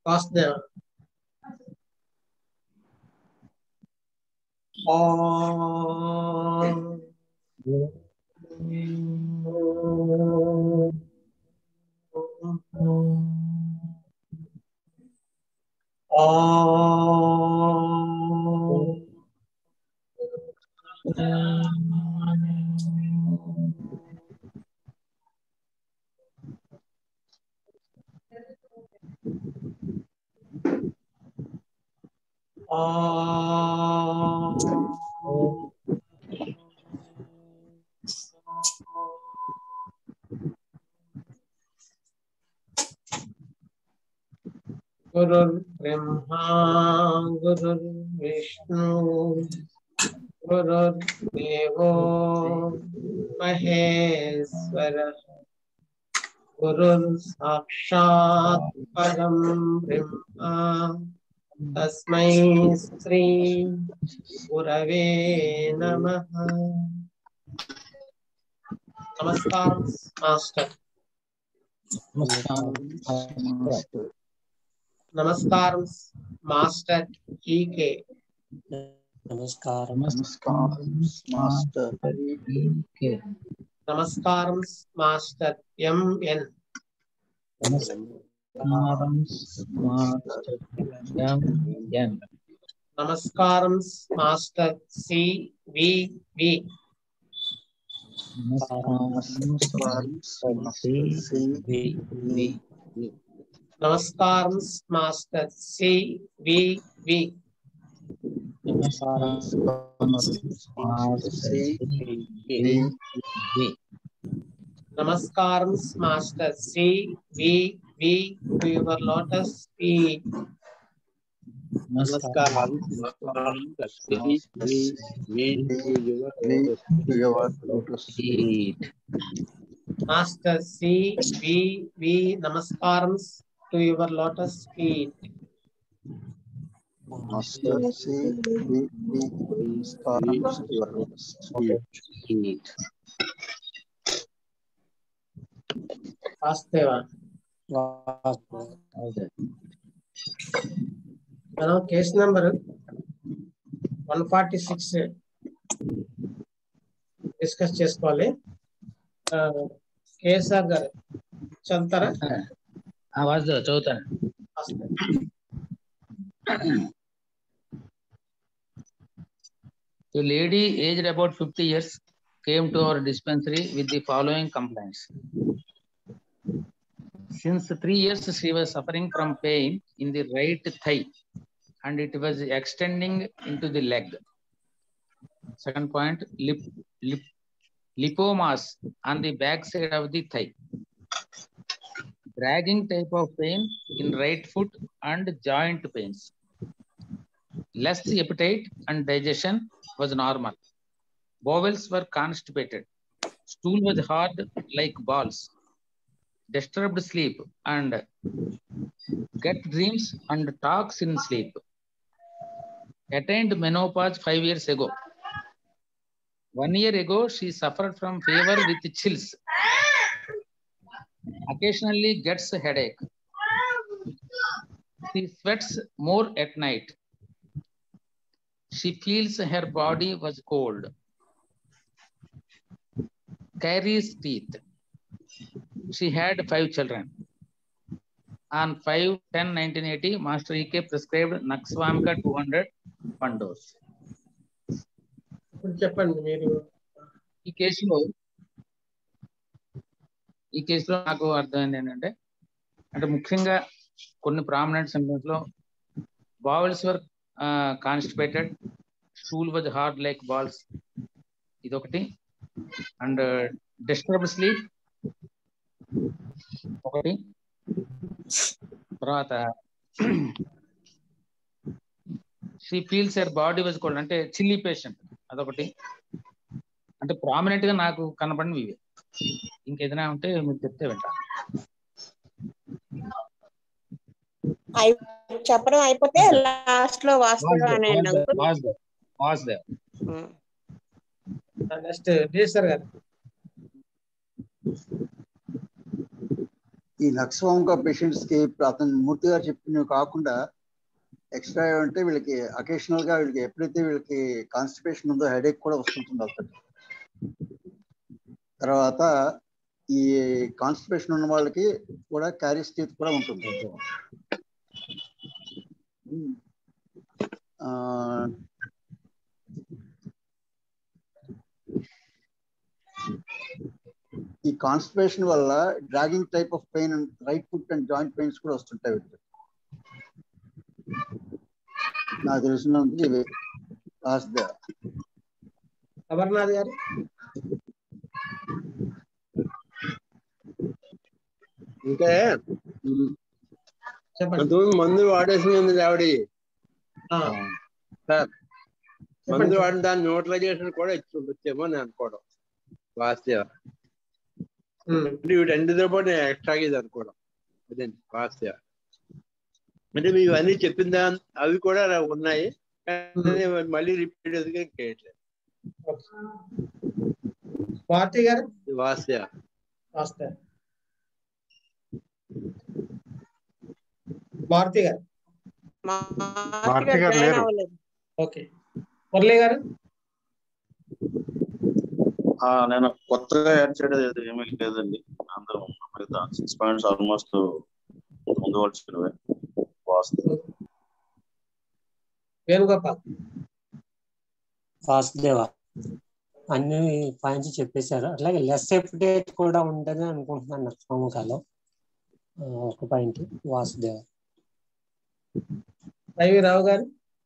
వాసుదేవ गुरुर्ब्रह्मा गुरुर्विष्णु गुरुर्देवो महेश्वरः गुरुर्साक्षात् परं ब्रह्मा तस्मै श्री गुरवे नमः नमस्कारं मास्टर् నమస్కారం మాస్టర్ ఈకే నమస్కారం మాస్టర్ నమస్కారం మాస్టర్ ఎంఎన్ నమస్కారం మాస్టర్ సివివి నమస్కారం మాస్టర్ సివివి నమస్కారం master C V V to your lotus feet నమస్కారం మాస్టర్ సివివి నమస్కారం to your lotus feet master C Vastava మనం case number one forty six discuss చేసుకోవాలి ఆ, కేఎస్ఆర్ గారు చదువుతారా వాసుదేవ చదువుతాను వాస్తవ. A lady aged about 50 years came to our dispensary with the following complaints. Since three years, she was suffering from pain in the right thigh and it was extending into the leg. Second point, lip, lip, lipomas on the back side of the thigh. Dragging type of pain in right foot and joint pains. Less appetite and digestion was normal. Bowels were constipated. Stool was hard like balls. Disturbed sleep and get dreams and talks in sleep. Attained menopause five years ago. One year ago, she suffered from fever with chills. Occasionally gets a headache. She sweats more at night. She feels her body was cold. Carries teeth. She had five children. On 5 10 1980, Master EK prescribed Naxvamika 200 one dose. ఇప్పుడు చెప్పండి మీరు ఈ కేసులో ఈ కేసులో నాకు అర్థమైంది ఏంటంటే అంటే ముఖ్యంగా కొన్ని ప్రామినెంట్ సింటమ్స్ లో bowels were constipated stool was hard like balls ఇదొకటి అండ్ డిస్టర్బ్ స్లీప్ ఒకటి తర్వాత she feels her body was cold అంటే చిల్లీ పేషెంట్ అదొకటి అంటే ప్రామినెంట్ గా నాకు కనపడినవి ఇవే ఇంకేదైనా ఉంటే మీరు చెప్తే వింటా అయి- చెప్పడం అయిపోతే లాస్ట్ లో వాస్తవం అనండి అంకుల్ వాసుదేవ్ వాసుదేవ్ ఉం. నెక్స్ట్ డీసర్ గారు ఈ నక్సవంక పేషెంట్స్ కి ఇప్పుడు అతను మూర్తి గారు చెప్పినవి కాకుండా ఎక్స్ట్రా అంటే వీళ్ళకి అకేషనల్ గా వీళ్ళకి ఎప్పుడైతే వీళ్ళకి కాన్స్టిపేషన్ ఉందో హెడేక్ కూడా వస్తుంటుంది అతను తర్వాత ఈ కాన్స్టిపేషన్ ఉన్న వాళ్ళకి కూడా క్యారీస్ టీత్ కూడా ఉంటుంది ఆ, ఈ కాన్స్టిపేషన్ వల్ల dragging type of pain right foot and joint pains కూడా వస్తుంటాయి వీటికి నాకు తెలిసినందుకు ఇవి లాస్ట్ అమర్నాథ్ గారు అంటే చెప్పండి అంతకుముందు మందు వాడేసింది ఆవిడ ఆ, సార్ మందు చెప్పండి వాడిన దాని న్యూట్రలైజేషన్ కూడా ఇచ్చి ఉండొచ్చేమో నేను అనుకోవడం వాస్తవ ఉమ్, అంటే వీటి అన్నిటితో పాటు నేను ఎక్స్ట్రా ఇది అనుకోవడం అదండి వాస్తవ అంటే మీ ఇవన్నీ చెప్పిన దాని అవి కూడా నాకు ఉన్నాయి కానీ మళ్ళీ రిపీట్ ఎదుగా చేయట్లేదు ఓకే. భారతి గారు ఇది వాస్తవ వస్తే భారతి గారు మార్కెట్ గారు జాయిన్ లేరు. అవ్వలేదు ఓకే మురళి గారు ఆ, నేను కొత్తగా యాడ్ చేయడం ఏమీ లేదండి అందరూ మిగతా సిక్స్ పాయింట్స్ ఆల్మోస్ట్ ముందు వచ్చినవే వాస్తు వేణుగోపాల్ వాసుదేవ అన్ని పాయింట్స్ చెప్పేశారు అట్లాగే లెస్ ఎఫిడేట్ కూడా ఉండదని అనుకుంటున్నాను నక్షమకాలో ఒక పాయింట్ వాసుదేవ వైవి రావు గారు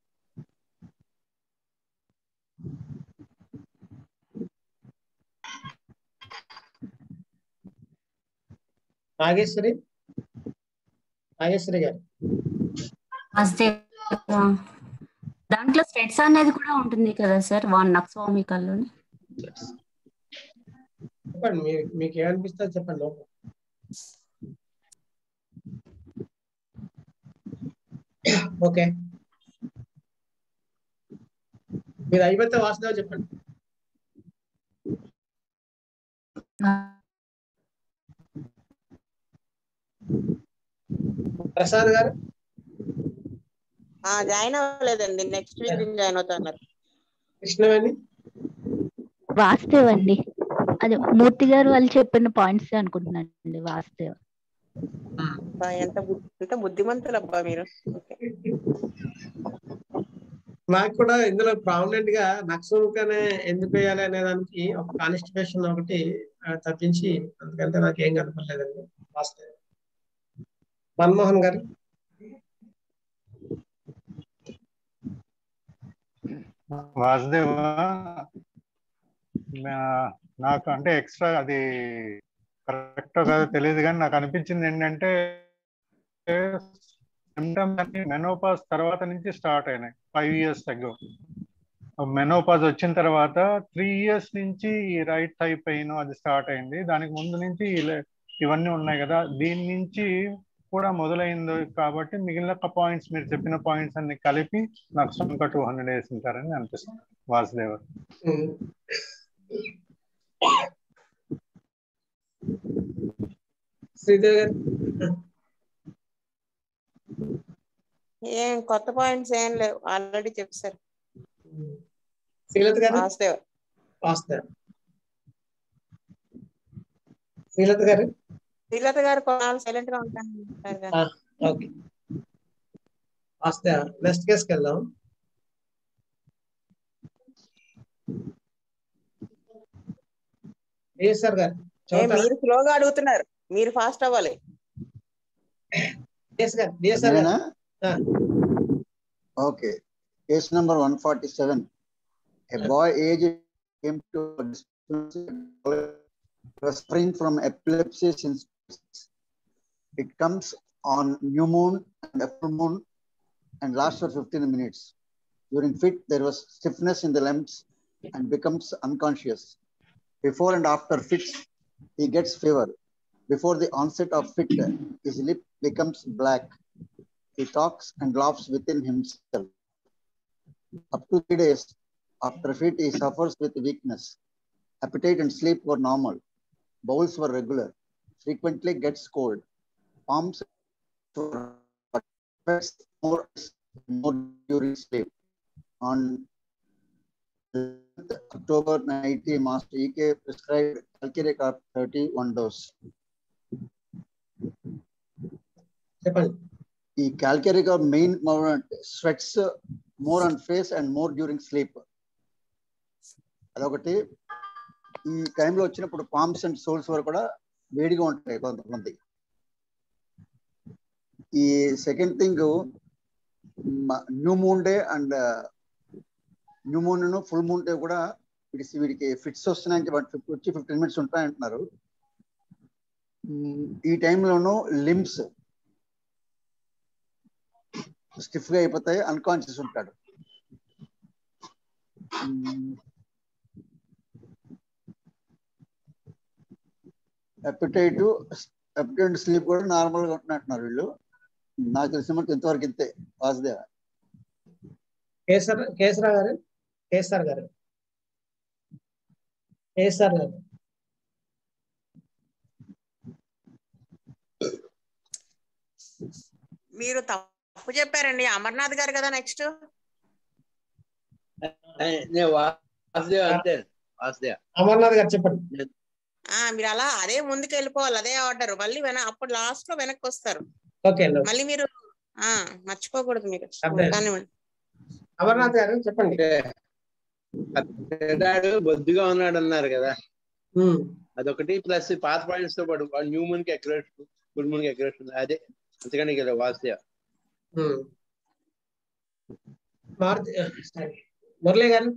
నాగేశ్వరి నాగేశ్వరి గారు అదే దాంట్లో స్టెట్స్ అనేది కూడా ఉంటుంది కదా సార్ వన్ నక్స్వామికల్లోని చెప్పండి మీరు మీకు ఏమనిపిస్తే చెప్పండి లోపల ఓకే మీరు అయిపోతే వాసుదేవ్ చెప్పండి ప్రసాద్ గారు జాయిన్ అవ్వలేదండి నెక్స్ట్ వీక్ జాయిన్ అవుతున్నారు కృష్ణవేణి వాస్తవ్ అండి అదే మూర్తి గారు వాళ్ళు చెప్పిన పాయింట్స్ అనుకుంటున్నానండి వాస్తవ్ అబ్బా, ఎంత బుద్ధి ఎంత బుద్ధిమంతులు అబ్బా మీరు నాకు కూడా ఇందులో ప్రామినెంట్ గా నక్సల్గానే ఎందుకు వేయాలి అనే దానికి ఒక కాన్స్టిట్యూషన్ ఒకటి ఆ, తప్పించి అందుకంటే నాకు ఏం కనపడలేదండి వాస్తవం మన్మోహన్ గారు వాసుదేవ నా- నాకు అంటే ఎక్స్ట్రా అది కరెక్ట్ కాదో తెలియదు కానీ నాకు అనిపించింది ఏంటంటే సిమ్టమ్స్ అన్ని మెనోపాజ్ తర్వాత నుంచి స్టార్ట్ అయినాయి ఫైవ్ ఇయర్స్ అగో మెనోపాజ్ వచ్చిన తర్వాత త్రీ ఇయర్స్ నుంచి ఈ రైట్ థై పెయిన్ అది స్టార్ట్ అయింది దానికి ముందు నుంచి ఇలా- ఇవన్నీ ఉన్నాయి కదా దీని నుంచి కూడా మొదలైంది కాబట్టి మిగిలిన పాయింట్స్ మీరు చెప్పిన పాయింట్స్ అన్ని కలిపి నాకు ఇంకా టూ హండ్రెడ్ వేసి ఉంటారని అనిపిస్తుంది వాసుదేవ ఉమ్. శ్రీదేవి గారు ఏం కొత్త పాయింట్స్ ఏం లేవు ఆల్రెడీ చెప్పారు శ్రీలత గారు వాస్తవ్ వాస్తవ్ శ్రీలత గారు శ్రీలత గారు కొన్నాళ్ళు సైలెంట్ గా ఉంటాను అంటారు కదా. ఓకే వాస్తవ్ నెక్స్ట్ కేసుకి వెళ్దాం ఏఎస్ఆర్ గారు ఏ, చదువుతారా మీరు స్లోగా అడుగుతున్నారు మీరు ఫాస్ట్ అవ్వాలి డిఎస్ గారు డిఎస్ఆర్ గారు ఆ, okay case number one forty seven A boy aged came to suffering from epilepsy since it comes on new moon and a full moon and lasts for 15 minutes. During fit, there was stiffness in the limbs and becomes unconscious. Before and after fits, he gets fever. Before the onset of fit, his lip becomes black. He talks and laughs within himself. Up to three days after fit, he suffers with weakness. Appetite and sleep were normal. Bowels were regular. Frequently gets cold. palms affects more, more during sleep. On October 90, Master EK prescribed Calciricop 31 dose. చెప్పండి ఈ క్యాల్కేరికా main sweats more on face and more during sleep అదొకటి ఈ టైంలో వచ్చినప్పుడు palms and souls వరకు కూడా వేడిగా ఉంటాయి కొంతమంది ఈ second thing new moon day and new moon full moon day కూడా వీడికి వీడికి ఫిట్స్ వస్తున్నాయని చెప్పి వచ్చి ఫిఫ్టీన్ మినిట్స్ ఉంటాయంటున్నారు ఈ టైంలోనూ లిమ్స్ స్టిఫ్ గా అయిపోతాయి అన్కాన్షియస్ ఉంటాడు అపిటైట్ అపిటైట్ స్లీప్ కూడా నార్మల్ గా ఉంటున్నట్టున్నారు వీళ్ళు నాకు తెలిసిన మనకి ఇంతవరకు ఇంతే వాసుదేవ కేసర్ కేసరా గారు కేసర్ గారు కేసర్ గారు మీరు తప్పు చెప్పారండి అమర్నాథ్ గారు కదా నెక్స్ట్ నేను వాసుదేవ్ అంతే వాసుదేవ్ అమర్నాథ్ గారు చెప్పండి ఆ మీరు అలా అదే ముందుకు వెళ్ళిపోవాలి అదే ఆర్డర్ మళ్ళీ వెన అప్పుడు లాస్ట్ లో వెనక్కి వస్తారు ఓకే అండి మళ్ళీ మీరు ఆ మర్చిపోకూడదు మీరు అర్థం. కానివ్వండి అమర్నాథ్ గారు చెప్పండి పెద్దాడు బొద్దుగా ఉన్నాడు అన్నారు కదా ఉమ్, అదొకటి ప్లస్ పాత పాయింట్స్ తో పాటు న్యూ మూన్ కి ఎక్రేట్ ఫుల్ మూన్ కి ఎక్రేట్ అదే అంతకని కదా వాసుదేవ్ ఉమ్. మారుతి సారీ మురళి గారు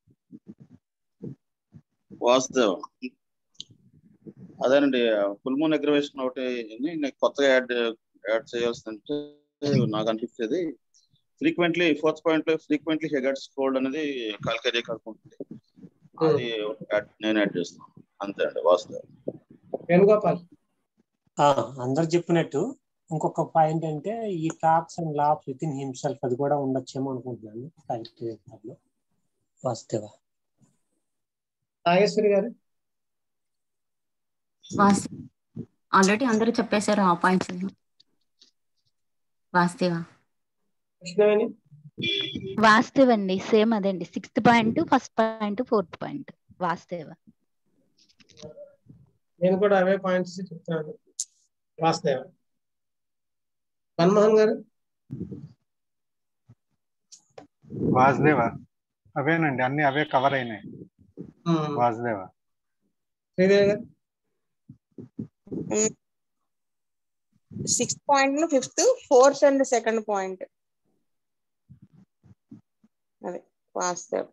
వాసుదేవ్ అదేనండి ఫుల్ మూన్ అగ్రవేషన్ ఒకటి ఉంది. నేను కొత్తగా యాడ్ యాడ్ చేయాల్సిందంటే నాకు అనిపించేది ఫ్రీక్వెంట్లీ ఫోర్త్ పాయింట్ లో ఫ్రీక్వెంట్లీ హెగట్స్ కోల్డ్ అనేది కాల్కరీ కాకుండా అది ఒక add- నేను యాడ్ చేస్తాను అంతే అండి వాసుదేవ్ వేణుగోపాల్ ఆ, అందరు చెప్పినట్టు ఇంకొక పాయింట్ అంటే ఈ talks and laughs within himself అది కూడా ఉండొచ్చేమో అనుకుంటున్నాను క్యాలిక్యులేటర్లో వాస్తవ నాగేశ్వరి గారు వాస్తవ ఆల్రెడీ అందరూ చెప్పేశారు ఆ పాయింట్స్ వాస్తవ కృష్ణవేణి వాస్తవ్ అండి సేమ్ అదండి sixth point first point fourth point Vastava నేను కూడా అవే పాయింట్స్ చెప్తున్నాను వాస్తవ మన్మోహన్ గారు వాసుదేవ అవేనండి అన్ని అవే కవర్ అయినాయి ఉమ్, వాసుదేవ శ్రీదేవి గారు sixth point fifth fourth and second point అదే వాస్తవ్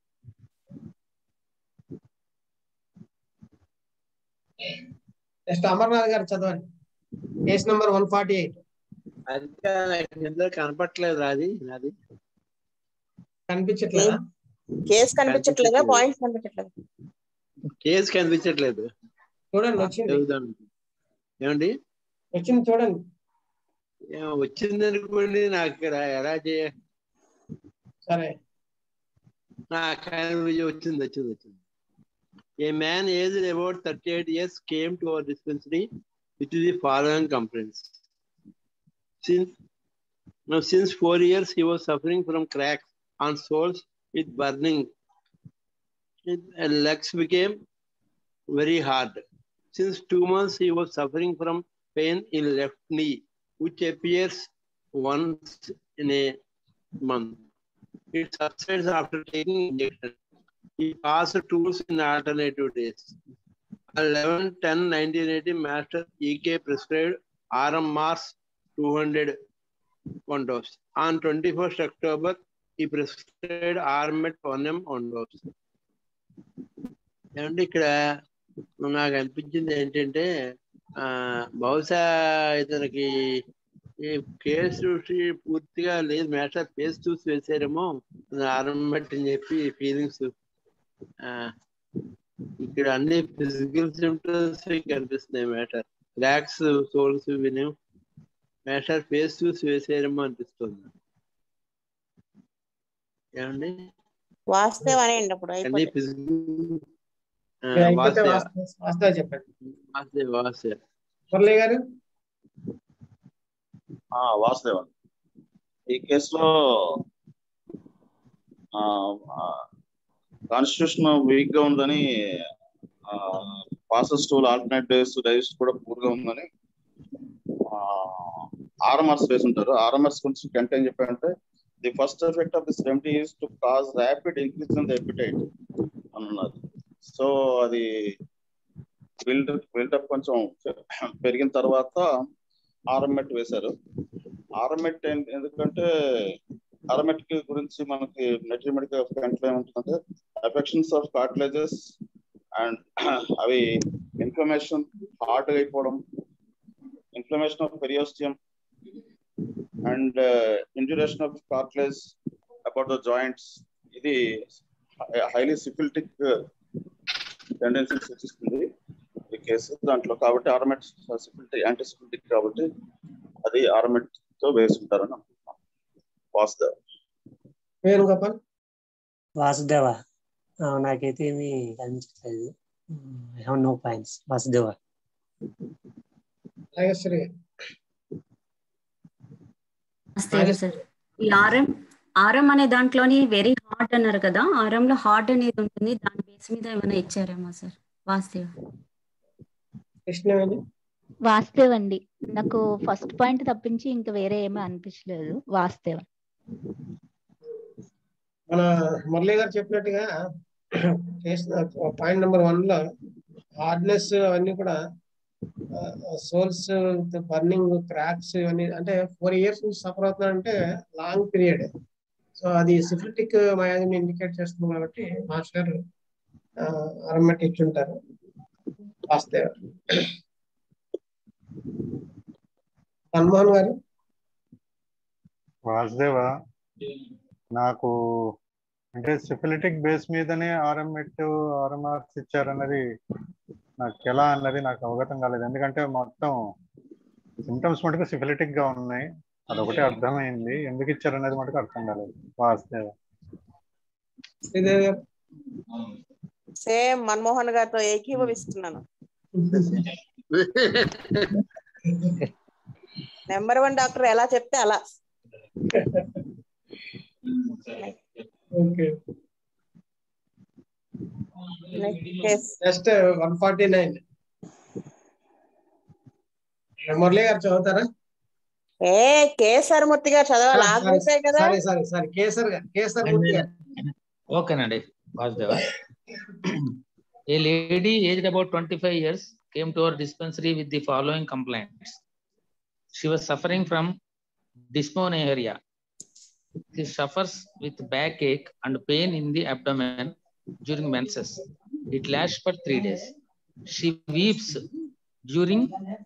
నెక్స్ట్ అమర్నాథ్ గారు చదవండి case number one forty eight అది నాకు ఇందులో కనపట్లేదు అది అది కనిపించట్లేదా కేసు కనిపించట్లేదా పాయింట్స్ కనిపించట్లేదా కేసు కనిపించట్లేదు చూడండి వచ్చింది చదువుదాం ఏమండి వచ్చింది చూడండి ఏం వచ్చింది అనుకోండి నాకు ఇక్కడ ఎలా చేయ సరే నాకు వచ్చింది వచ్చింది వచ్చింది a man age about thirty eight years came to our dispensary with the following complaints. Since now, since four years, he was suffering from cracks on soles with burning. His legs became very hard. Since two months, he was suffering from pain in left knee, which appears once in a month. It subsides after taking injection. He passed tools in alternative days. 11 10 1980 Master EK prescribed RM Mars 200 one dose. On 21st October, he prescribed RMET 1M one dose. ఏమంటే ఇక్కడ నాకు అనిపించింది ఏంటంటే ఆ బహుశా ఇతనికి ఈ case పూర్తిగా లేదు మేటర్ ఫేస్ చూసి వేసారేమో ఆరంభట్ అని చెప్పి ఫీలింగ్స్ ఇక్కడ అన్ని ఫిజికల్ సిమ్టమ్స్ కనిపిస్తున్నాయి మ్యాటర్ రిలాక్స్ సోల్స్ విని మ్యాటర్ ఫేస్ చూసి వేసేయడమో అనిపిస్తుంది ఏమండి వాస్తవం అనేయండి అప్పుడు అన్ని అయిపోతే ఫిజికల్ అయిపోతే వాస్తవ వాస్తవ చెప్పండి వాసే వాసే మురళి గారు ఆ, వాసుదేవన్ ఈ కేసులో కాన్స్టిట్యూషన్ వీక్ గా ఉందని పాసెస్ టూల్ ఆల్టర్నేట్ డేస్ డైస్ కూడా పూర్గా ఉందని ఆర్ఎంఆర్స్ వేసి ఉంటారు ఆర్ఎంఆర్స్ గురించి కంటే ఏం చెప్పారంటే the first effect of this remedy is to cause rapid increase in the appetite అన్నది సో అది బిల్డ్ బిల్డప్ కొంచెం పెరిగిన తర్వాత ఆర్ఎంఎట్ వేశారు ఆర్ఎంఎట్ ఎందుకంటే ఆర్ఎంఎట్ గురించి మనకి మెటీరియల్ మెడికల్ కంట్లో ఏముంటుందంటే అఫెక్షన్స్ ఆఫ్ కార్టిలేజెస్ అండ్ అవి ఇన్ఫ్లమేషన్ హార్ట్ అయిపోవడం inflammation of periosteum and induration of cartilage about the joints ఇది హైలీ సిఫిలిటిక్ టెండెన్సీ సూచిస్తుంది ఈ కేసు దాంట్లో కాబట్టి ఆర్మెట్ సిఫిలిటీ యాంటీ సిఫిలిటిక్ కాబట్టి అది ఆర్మెట్ తో వేసుకుంటారని అనుకుంటున్నాం వాసుదేవ్ పేరు గోపాల్ వాసుదేవ ఆ, నాకైతే ఏమీ కనిపించలేదు I have no points Vasudeva Nageswari నమస్తే సార్ ఈ ఆర్ఎం ఆర్ఎం అనే దాంట్లోని వెరీ హార్డ్ అన్నారు కదా ఆర్ఎం లో హార్డ్ అనేది ఉంటుంది దాని బేస్ మీద ఏమైనా ఇచ్చారేమో సార్ వాస్తవ కృష్ణవేణి వాస్తవ్ అండి నాకు ఫస్ట్ పాయింట్ తప్పించి ఇంకా వేరే ఏమీ అనిపించలేదు వాస్తవ్ మన మురళి గారు చెప్పినట్టుగా పాయింట్ నెంబర్ వన్ లో హార్డ్నెస్ అవన్నీ కూడా సోల్స్ బర్నింగ్ క్రాక్స్ ఇవన్నీ అంటే ఫోర్ ఇయర్స్ నుంచి సఫర్ అవుతున్నాడంటే లాంగ్ పీరియడ్ సో అది సిఫిలిటిక్ మయాన్ని ఇండికేట్ చేస్తుంది కాబట్టి మాస్టర్ గారు అరమెట్ ఇచ్చి ఉంటారు వాస్తవ మన్మోహన్ గారు వాసుదేవ నాకు అంటే సిఫిలిటిక్ బేస్ మీదనే ఆర్ఎంఎట్ ఆర్ఎంఆర్స్ ఇచ్చారన్నది నాకు ఎలా అన్నది నాకు అవగతం కాలేదు ఎందుకంటే మొత్తం సిమ్టమ్స్ మటుకు సిఫిలిటిక్ గా ఉన్నాయి అదొకటి అర్థమైంది ఎందుకు ఇచ్చారనేది మటుకు అర్థం కాలేదు వాసుదేవ శ్రీదేవి గారు సేమ్ మన్మోహన్ గారితో ఏకీభవిస్తున్నాను నెంబర్ వన్ డాక్టర్ ఎలా చెప్తే అలా okay next one forty nine Murali గారు చదువుతారా ఏ కేసర్ మూర్తి గారు చదవాలి ఆ గ్రూపే కదా సరే సరే సరే కేసర్ గారు కేసర్ మూర్తి గారు ఓకేనండి Vasudeva a lady aged about twenty five years came to our dispensary with the following complaints she was suffering from dysphonia. She suffers with backache and pain in the abdomen during menses. It lasts for three days. She weeps during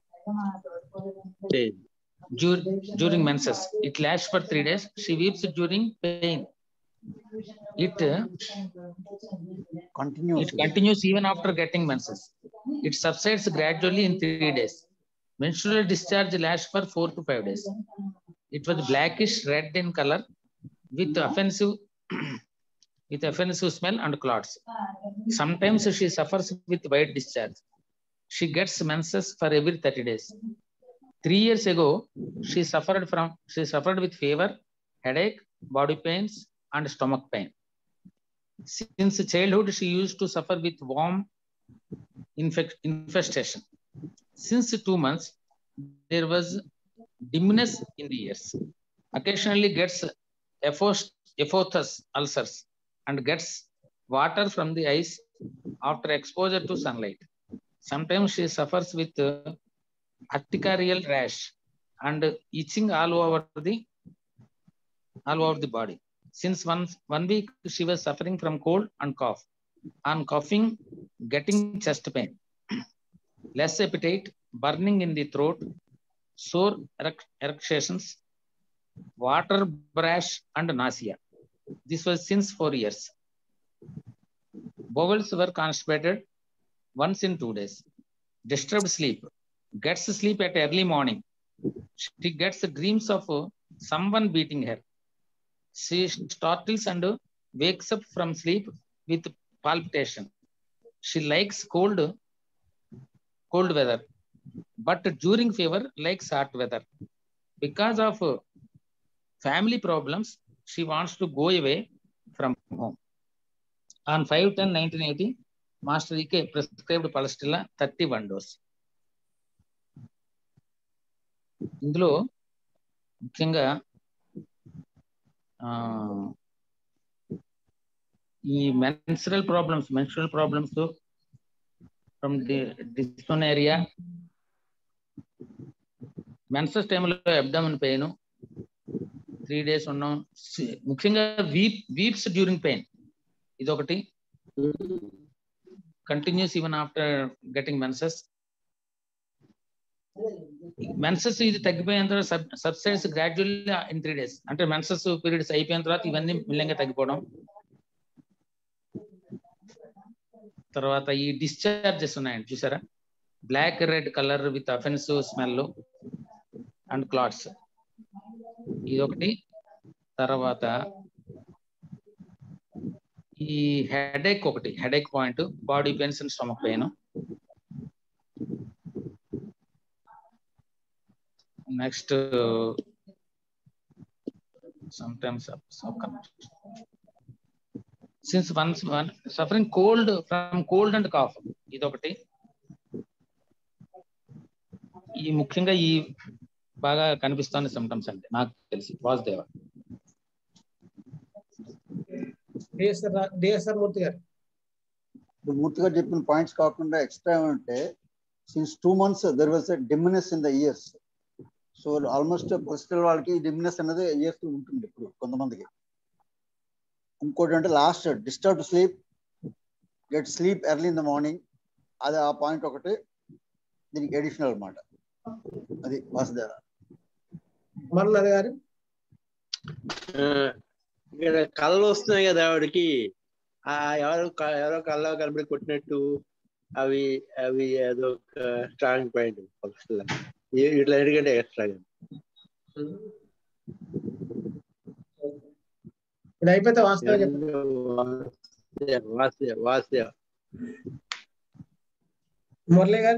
dur- during menses. It lasts for three days. She weeps during pain. It uh, continues. it continues even after getting menses. It subsides gradually in three days. Menstrual discharge lasts for four to five days. It was blackish red in color with offensive with offensive smell and clots. Sometimes she suffers with white discharge. She gets menses for every 30 days. Three years ago, she suffered from she suffered with fever, headache, body pains, and stomach pain. Since childhood, she used to suffer with worm infect, infestation. Since two months, there was dimness in the ears. Occasionally gets ephos- ephotous ulcers and gets water from the eyes after exposure to sunlight. Sometimes she suffers with uh, urticarial rash and itching all over the all over the body. Since one, one week, she was suffering from cold and cough. On coughing, getting chest pain, less appetite, burning in the throat, sore erec- erections, water brash, and nausea. This was since four years. Bowels were constipated once in two days. Disturbed sleep, gets sleep at early morning. She gets dreams of uh, someone beating her. She startles and wakes up from sleep with palpitation. She likes cold, cold weather, but during fever likes hot weather. Because of family problems she wants to go away from home on five ten nineteen eighty master E K prescribed పలస్టిల్లా thirty one dose ఇందులో ముఖ్యంగా ఆ, ఈ menstrual problems menstrual problems from డిస్టోనేరియా menses టైంలో abdomen pain three days ఉన్నాం సి- ముఖ్యంగా వీప్ వీప్స్ డ్యూరింగ్ పెయిన్ ఇదొకటి continues even after getting menses menses ఇది తగ్గిపోయిన తర్వాత సబ్ subsides gradually in three days అంటే మెన్సెస్ పీరియడ్స్ అయిపోయిన తర్వాత ఇవన్నీ మిల్లంగా తగ్గిపోవడం తర్వాత ఈ డిశ్చార్జెస్ ఉన్నాయండి చూసారా black red colour with offensive smell and clots ఇదొకటి తర్వాత ఈ హెడేక్ ఒకటి headache point body pains and stomach pain next sometimes since once one suffering cold from cold and cough ఇదొకటి ఈ ముఖ్యంగా ఈ బాగా కనిపిస్తున్న సిమ్టమ్స్ అంటే నాకు తెలిసి వాసుదేవ డిఎస్ఆర్ డిఎస్ఆర్ మూర్తి గారు ఇప్పుడు మూర్తి గారు చెప్పిన పాయింట్స్ కాకుండా ఎక్స్ట్రా ఏమంటే since two months there was a dimness in the years so almost personal వాళ్ళకి డిమినెస్ అనేది ఇయర్స్ ఉంటుంది ఇప్పుడు కొంతమందికి ఇంకోటి అంటే last disturb sleep get sleep early in the morning అది ఆ పాయింట్ ఒకటి దీనికి అడిషనల్ అన్నమాట అది వాసుదేవ మన్మథ్ గారు ఆ, ఇక్కడ కళ్ళు వస్తున్నాయి కదా ఆవిడకి ఆ ఎవరో క- ఎవరో కళ్ళ కనబడి కొట్టినట్టు అవి అవి అదొక స్ట్రాంగ్ పాయింట్ ఇట్లా ఎందుకంటే ఎక్స్ట్రా ఇది అయిపోతే వాస్తవం చెప్పండి వాసుదేవ్ వాసుదేవ్ మురళి గారు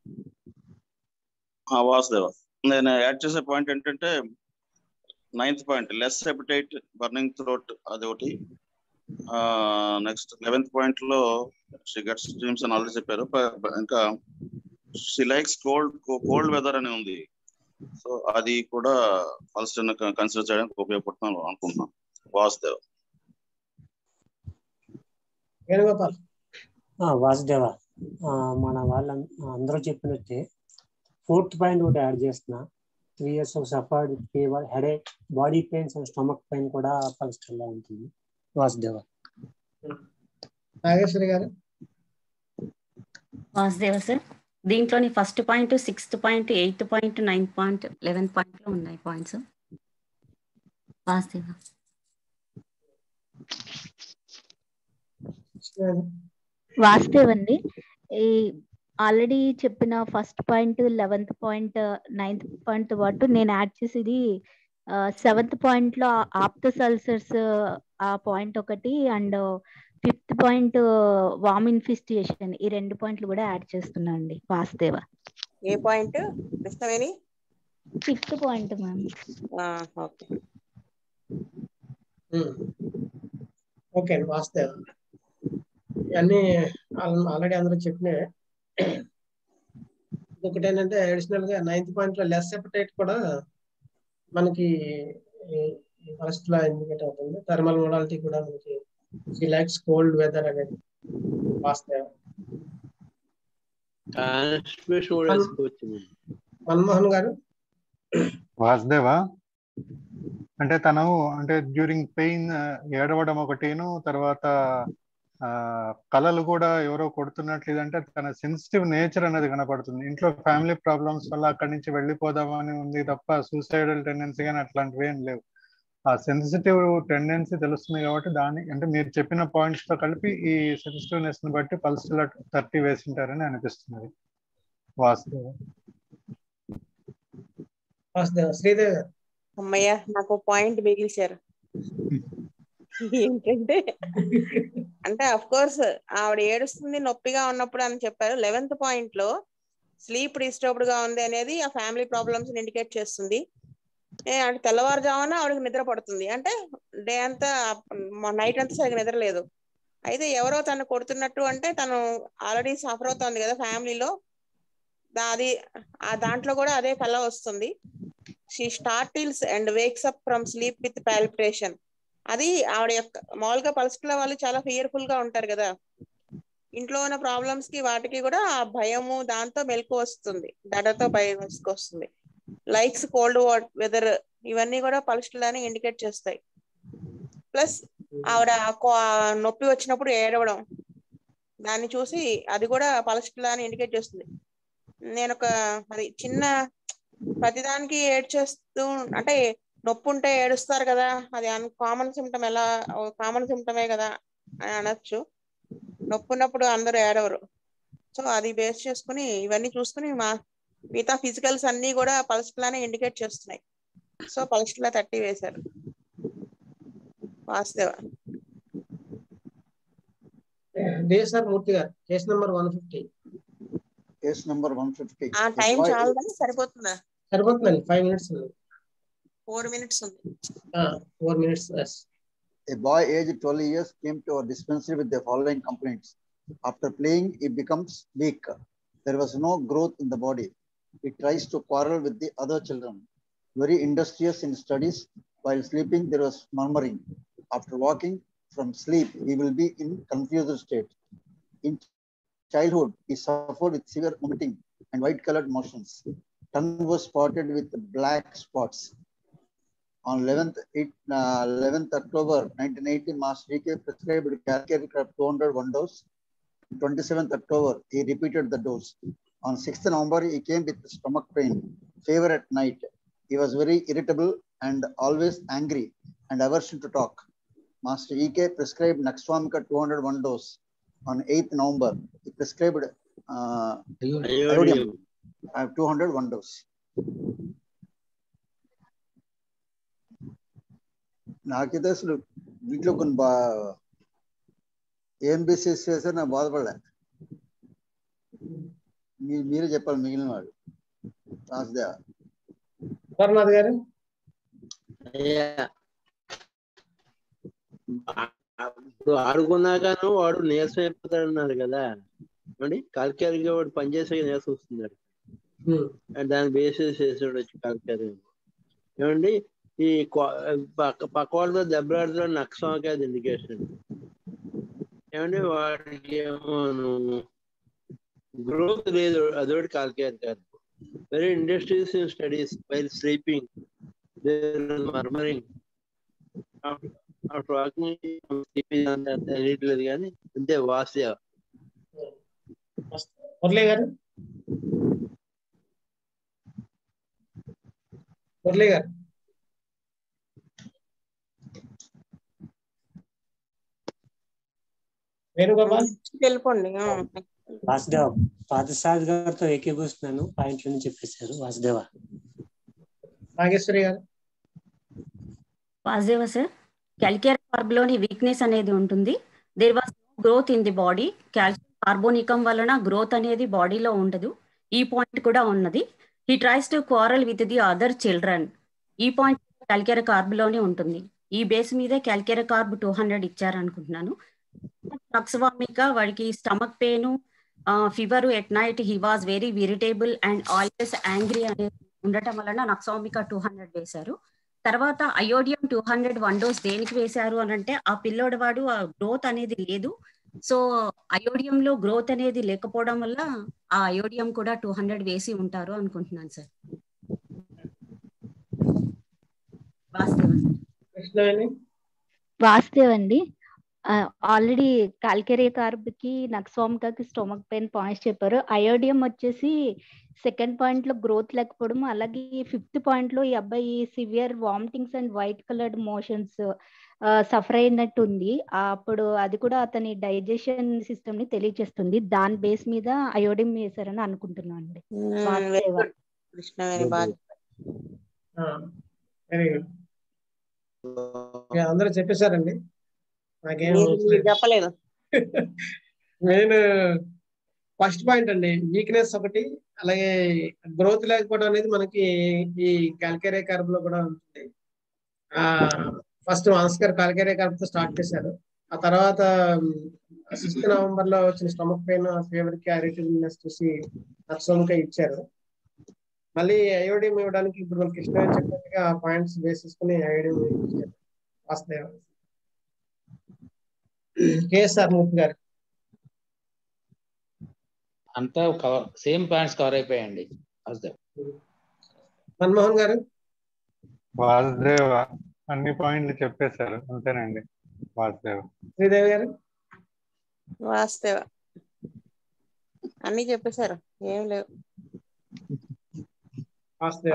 ఆ, వాసుదేవ నేను యాడ్ చేసే పాయింట్ ఏంటంటే ninth point less appetite burning throat అది ఒకటి నెక్స్ట్ లెవెన్త్ పాయింట్ లో షీ గట్స్ డ్రీమ్స్ అని ఆల్రెడీ చెప్పారు ప- ప- ఇంకా she likes cold cold weather అని ఉంది సో అది కూడా ఫస్ట్ కన్సిడర్ చేయడానికి ఉపయోగపడుతున్నాను అనుకుంటున్నాను వాసుదేవ్ వేణుగోపాల్ ఆ, వాసుదేవ ఆ, మన వాళ్ళ అందరూ చెప్పినట్టే ఫోర్త్ పాయింట్ ఒకటి యాడ్ చేస్తున్నా three years of suffered fever headache body pains and stomach pain కూడా పల్స్టర్లో ఉంటుంది వాసుదేవ నాగేశ్వరి గారు వాసుదేవ సార్ దీంట్లోని first point sixth point eighth point ninth point eleventh point లో ఉన్నాయి పాయింట్స్ వాసుదేవ వాస్తవ్ అండి ఈ ఆల్రెడీ చెప్పిన first point eleventh point ninth point పాటు నేను యాడ్ చేసేది సెవెంత్ పాయింట్ లో ఆప్తస్ అల్సర్స్ ఆ పాయింట్ ఒకటి అండ్ ఫిఫ్త్ పాయింట్ వామ్ ఇన్ఫెస్టియేషన్ ఈ రెండు పాయింట్లు కూడా యాడ్ చేస్తున్నా అండి వాస్తవ ఏ point Krishnaveni fifth point ma'am okay okay అండి వాస్తవం ఇవన్నీ ఆల్రెడీ అందరూ చెప్పినవే ఒకటి ఏంటంటే అడిషనల్ గా నైన్త్ పాయింట్ లో లెస్ ఎపటైట్ కూడా మనకి ఫస్ట్ లో ఇండికేట్ అవుతుంది థర్మల్ మోడాలిటీ కూడా మనకి లైక్స్ కోల్డ్ వెదర్ అనేది వాస్తవం కాన్స్టిట్యూషన్ కూడా వేసుకోవచ్చు మన్మోహన్ గారు వాసుదేవా అంటే తను అంటే డ్యూరింగ్ పెయిన్ ఏడవడం ఒకటిను తర్వాత ఆ కళలు కూడా ఎవరో కొడుతున్నట్లు అంటే తన సెన్సిటివ్ నేచర్ అనేది కనపడుతుంది ఇంట్లో ఫ్యామిలీ ప్రాబ్లమ్స్ వల్ల అక్కడి నుంచి వెళ్ళిపోదామని ఉంది తప్ప సూసైడల్ టెండెన్సీ కానీ అట్లాంటివి ఏం లేవు ఆ సెన్సిటివ్ టెండెన్సీ తెలుస్తుంది కాబట్టి దాని అంటే మీరు చెప్పిన పాయింట్స్ తో కలిపి ఈ సెన్సిటివ్నెస్ ని బట్టి పల్స్ థర్టీ వేసింటారని అనిపిస్తున్నది వాస్తవ వాస్తవం శ్రీదేవి గారు అమ్మయ్య నాకు పాయింట్ మిగిల్చారు ఏంటంటే అంటే అఫ్ కోర్స్ ఆవిడ ఏడుస్తుంది నొప్పిగా ఉన్నప్పుడు అని చెప్పారు లెవెన్త్ పాయింట్ లో స్లీప్ డిస్టర్బ్డ్ గా ఉంది అనేది ఆ ఫ్యామిలీ ప్రాబ్లమ్స్ ఇండికేట్ చేస్తుంది ఏ అంటే తెల్లవారుజామున ఆవిడకి నిద్ర పడుతుంది అంటే డే అంతా నైట్ అంతా సరిగ్గా నిద్ర లేదు అయితే ఎవరో తను కొడుతున్నట్టు అంటే తను ఆల్రెడీ సఫర్ అవుతోంది కదా ఫ్యామిలీలో అది ఆ దాంట్లో కూడా అదే కళ వస్తుంది she startles and wakes up from sleep with palpitation అది ఆవిడ యొక్క మామూలుగా పల్స్ల వాళ్ళు చాలా ఫియర్ఫుల్ గా ఉంటారు కదా ఇంట్లో ఉన్న ప్రాబ్లమ్స్ కి వాటికి కూడా ఆ భయము దాంతో మెలకు వస్తుంది దడతో భయం వస్తుంది లైక్స్ కోల్డ్ వెదర్ ఇవన్నీ కూడా పల్స్లని ఇండికేట్ చేస్తాయి ప్లస్ ఆవిడ కో- నొప్పి వచ్చినప్పుడు ఏడవడం దాన్ని చూసి అది కూడా పల్స్లా అని ఇండికేట్ చేస్తుంది నేను ఒక మరి చిన్న ప్రతిదానికి ఏడ్చేస్తూ అంటే నొప్పి ఉంటే ఏడుస్తారు కదా అది కామన్ సిమ్టమ్ ఎలా కామన్ సిమ్టమే కదా అని అనొచ్చు నొప్పి ఉన్నప్పుడు అందరూ ఏడవరు సో అది బేస్ చేసుకుని ఇవన్నీ చూసుకుని మా మిగతా ఫిజికల్స్ అన్ని కూడా పల్స్ లానే ఇండికేట్ చేస్తున్నాయి సో పల్స్ లా థర్టీ వేశారు వాసుదేవ డిఎస్ఆర్ మూర్తి గారు case number one fifty case number one fifty ఆ టైం చాలా సరిపోతుందా సరిపోతుందండి ఫైవ్ మినిట్స్ ఫోర్ మినిట్స్ ఉంది four minutes yes A boy aged 12 years came to our dispensary with the following complaints. After playing, he becomes weak. There was no growth in the body. He tries to quarrel with the other children. Very industrious in studies. While sleeping, there was murmuring. After waking from sleep, he will be in confused state. In childhood, he suffered with severe vomiting and white colored motions. Tongue was spotted with black spots. On 11th, eight, uh, 11th October 1980, Master DK prescribed Calcare 200 one dose. 27th October, he repeated the dose. On 6th November, he came with stomach pain, fever at night. He was very irritable and always angry and aversion to talk. Master EK prescribed Naxwamika 200 one dose. On 8th November, he prescribed uh, iodium uh, 200 one dose. నాకైతే అసలు వీటిలో కొన్ని బా ఏం basis చేస్తే నాకు బాధపడలే మీ- మీరే చెప్పాలి మిగిలిన వాళ్ళు రాజదేవ అమర్నాథ్ గారు అయ్యా ఇప్పుడు ఆడుకున్నాకను వాడు నీరసం అయిపోతాడన్నారు కదా ఏమండి కాల్కేరిగా వాడు పనిచేసే నీరసం వస్తున్నాడు అండ్ దాన్ని బేసిస్ చేసాడు వచ్చి కాల్కేరి ఏమండి ఈ కొ- పక్క పక్క వాళ్ళతో దెబ్బలాడుతున్న నక్సమకి అది ఇండికేషన్ ఏమండి వాడికి ఏమో గ్రోత్ లేదు అదొకటి కాల్కేరి కాదు very industries in studies while sleeping murmuring after walking తెలియట్లేదు కానీ అంతే వాస్య మురళి గారు మురళి గారు వేణుగోపాల్ వెళ్ళిపోండి ఆ. వాసుదేవ పాదసాద్ గారితో ఏకీభవిస్తున్నాను పాయింట్లను చెప్పేశారు వాసుదేవ నాగేశ్వరి గారు వాసుదేవ సార్ క్యాల్కేర్ కార్బ్ లోని వీక్నెస్ అనేది ఉంటుంది there was growth in the body calcium కార్బోనికం వలన గ్రోత్ అనేది బాడీలో ఉండదు ఈ పాయింట్ కూడా ఉన్నది he tries to quarrel with the other children ఈ పాయింట్ క్యాల్కేర్ కార్బ్ లోనే ఉంటుంది ఈ బేస్ మీదే క్యాల్కేర్ కార్బ్ టూ హండ్రెడ్ ఇచ్చారనుకుంటున్నాను నక్సవామిక వాడికి stomach pain fever at night he was very irritable and always angry అనేది ఉండటం వలన నక్సవామిక టూ హండ్రెడ్ వేశారు తర్వాత అయోడియం టూ హండ్రెడ్ వన్ డోస్ దేనికి వేశారు అని అంటే ఆ పిల్లోడు వాడు ఆ గ్రోత్ అనేది లేదు సో అయోడియం లో గ్రోత్ అనేది లేకపోవడం వల్ల ఆ అయోడియం కూడా టూ హండ్రెడ్ వేసి ఉంటారు అనుకుంటున్నాను సార్ వాస్తవ కృష్ణవేణి వాస్తవ్ అండి ఆల్రెడీ కాల్కెరీ కార్బ్ కి నక్సోమికాకి స్టొమక్ పెయిన్ పాయింట్స్ చెప్పారు అయోడియం వచ్చేసి సెకండ్ పాయింట్ లో గ్రోత్ లేకపోవడం అలాగే ఫిఫ్త్ పాయింట్ లో ఈ అబ్బాయి severe vomitings and white coloured motions suffer అయినట్టు ఉంది ఆ, అప్పుడు అది కూడా అతని డైజెషన్ సిస్టమ్ ని తెలియజేస్తుంది దాని బేస్ మీద అయోడియం వేశారని అనుకుంటున్నాను అండి వెరీ గుడ్ కృష్ణవేణి బాగా వెరీ గుడ్ అందరూ చెప్పేశారండి నాకేం మీరు- మీరు చెప్పలేదు నేను ఫస్ట్ పాయింట్ అండి వీక్నెస్ ఒకటి అలాగే గ్రోత్ లేకపోవడం అనేది మనకి ఈ కాల్కేరియా కార్బ్ లో కూడా ఉంటుంది ఆ ఫస్ట్ ఆస్కర్ కాల్కేరియా కార్బ్ తో స్టార్ట్ చేశారు ఆ తర్వాత సిక్స్త్ నవంబర్ లో వచ్చిన స్టమక్ పెయిన్ ఫీవర్ కి అరిటివ్నెస్ చూసి నక్సోమ్గా ఇచ్చారు మళ్ళీ అయోడియం ఇవ్వడానికి ఇప్పుడు మనకి ఇష్టం అని చెప్పినట్టుగా పాయింట్స్ వేసేసుకుని అయోడియం ఇచ్చారు వాస్తవ కేఎస్ఆర్ మూర్తి గారు అంతా కవర్ సేమ్ పాయింట్స్ కవర్ అయిపోయాయండి వాసుదేవ్ మన్మోహన్ గారు వాసుదేవ అన్ని పాయింట్లు చెప్పేశారు అంతేనండి వాసుదేవ శ్రీదేవి గారు వాస్తవ అన్ని చెప్పేశారు ఏం లేవు వాస్తవ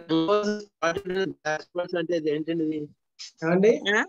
అంటే అది ఏంటండి ఇది ఏమండి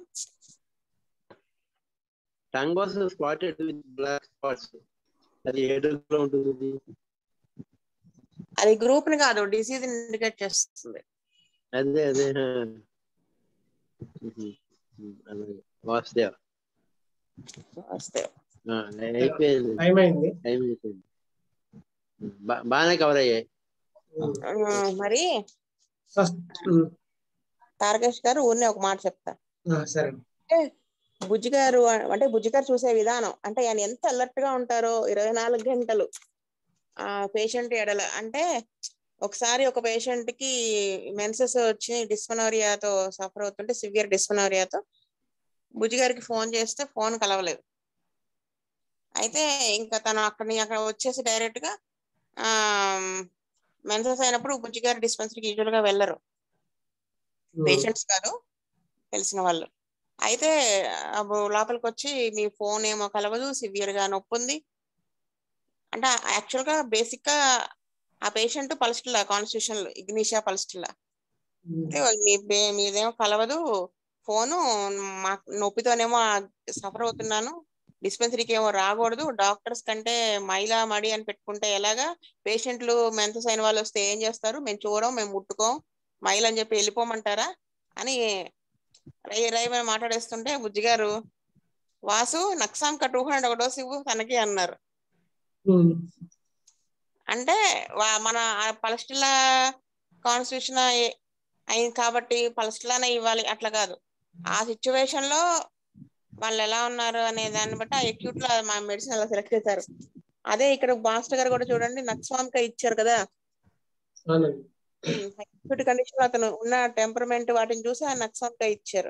tongue was spotted with black spots అది ఏ drug లో ఉంటుంది ఇది? అది గ్రూప్ ని కాదు డిసీజ్ ఇండికేట్ చేస్తుంది అదే అదే హా. ఉహు. ఉహు. అలాగే వాసుదేవ వాస్తవ ఆ, అయిపోయింది టైం అయింది టైం అయిపోయింది బా- బాగానే కవర్ అయ్యాయి ఉమ్, మరి ఫస్ట్ ఉమ్, తారకేష్ గారు ఊరినే ఒక మాట చెప్తా ఆ, సరే అంటే బుజ్జి గారు అ- అంటే బుజ్జి గారు చూసే విధానం అంటే ఆయన ఎంత అలర్ట్ గా ఉంటారో ఇరవై నాలుగు గంటలు ఆ పేషెంట్ ఎడల అంటే ఒకసారి ఒక పేషెంట్ కి మెన్సెస్ వచ్చి డిస్ఫనోరియాతో సఫర్ అవుతుంటే సివియర్ డిస్ఫనోరియాతో బుజ్జి గారికి ఫోన్ చేస్తే ఫోన్ కలవలేదు అయితే ఇంకా తను అక్కడి అక్కడ వచ్చేసి డైరెక్ట్ గా ఆ మెన్సెస్ అయినప్పుడు బుజ్జి గారి డిస్పెన్సరీకి యూజువల్ గా వెళ్ళరు పేషెంట్స్ కాదు తెలిసిన వాళ్ళు అయితే అప్పుడు లోపలికి వచ్చి మీ ఫోన్ ఏమో కలవదు సివియర్ గా నొప్పి ఉంది అంటే యాక్చువల్ గా బేసిక్ గా ఆ పేషెంట్ పల్స్టిల్లా కాన్స్టిట్యూషన్ ఇగ్నిషియా పల్స్టిల్లా అయితే మీ బే- మీదేమో కలవదు ఫోను మాకు నొప్పితోనేమో సఫర్ అవుతున్నాను డిస్పెన్సరీకి ఏమో రాకూడదు డాక్టర్స్ కంటే మైలా మడి అని పెట్టుకుంటే ఎలాగా పేషెంట్లు మెంతస్ అయిన వాళ్ళు వస్తే ఏం చేస్తారు మేము చూడం మేము ముట్టుకోం మైల్ అని చెప్పి వెళ్ళిపోమంటారా అని రై రై అని మాట్లాడేస్తుంటే బుజ్జి గారు వాసు నక్సాంక టూ హండ్రెడ్ ఒక డోస్ ఇవ్వు తనకి అన్నారు ఉమ్, అంటే వా- మన పలస్టిల్లా కాన్స్టిట్యూషన్ అయింది కాబట్టి పలస్టిల్లానే ఇవ్వాలి అట్లా కాదు ఆ సిచ్యువేషన్ లో వాళ్ళు ఎలా ఉన్నారు అనే దాన్ని బట్టి ఆ ఎక్యూట్ లో మా మెడిసిన్ అలా సెలెక్ట్ చేశారు అదే ఇక్కడ మాస్టర్ గారు కూడా చూడండి నక్స్వామిక ఇచ్చారు కదా అవునండి ఎక్యూట్ కండిషన్ అతను ఉన్న టెంపర్మెంట్ వాటిని చూసి ఆ నక్స్వామిక ఇచ్చారు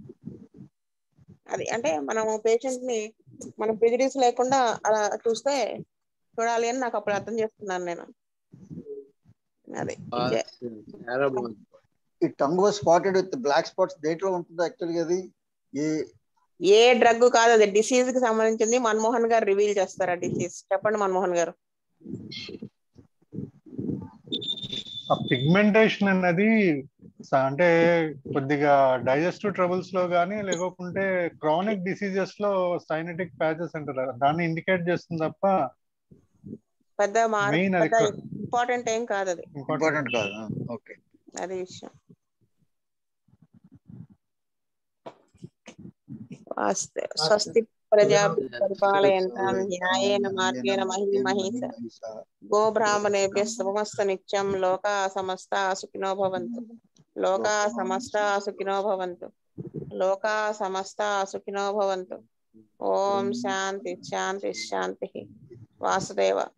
అది అంటే మనం పేషెంట్ ని మనం ప్రిజుడిస్ లేకుండా అలా చూస్తే చూడాలి అని నాకు అప్పుడు అర్థం చేస్తున్నాను నేను అది ఇదే. చాలా బాగుంది ఈ tongue was spotted with black spots దేంట్లో ఉంటుంది యాక్చువల్గా అది ఏ ఏ డ్రగ్ కాదు అది డిసీజ్ కి సంబంధించింది మన్మోహన్ గారు రివీల్ చేస్తారు ఆ డిసీజ్ చెప్పండి మన్మోహన్ గారు ఆ పిగ్మెంటేషన్ అన్నది స- అంటే కొద్దిగా డైజెస్టివ్ ట్రబుల్స్ లో కానీ లేకపోతే క్రానిక్ డిసీజెస్ లో సైనటిక్ ప్యాచెస్ అంటారు దాన్ని ఇండికేట్ చేస్తుంది తప్ప పెద్ద మార్ మెయిన్ అది పెద్ద ఇంపార్టెంట్ ఏం కాదు అది ఇంపార్టెంట్ కాదు ఓకే అది విషయం వాస్తే స్వస్తి ప్రజా పరిపాలయంతాం న్యాయేన మార్గేణ మహి మహిష గో బ్రాహ్మణేభ్య సమస్త నిత్యం లోకా సమస్త సుఖినో భవంతు లోకా సమస్త సుఖినో భవంతు లోకా సమస్త సుఖినో భవంతు ఓం శాంతి శాంతి శాంతి వాసుదేవ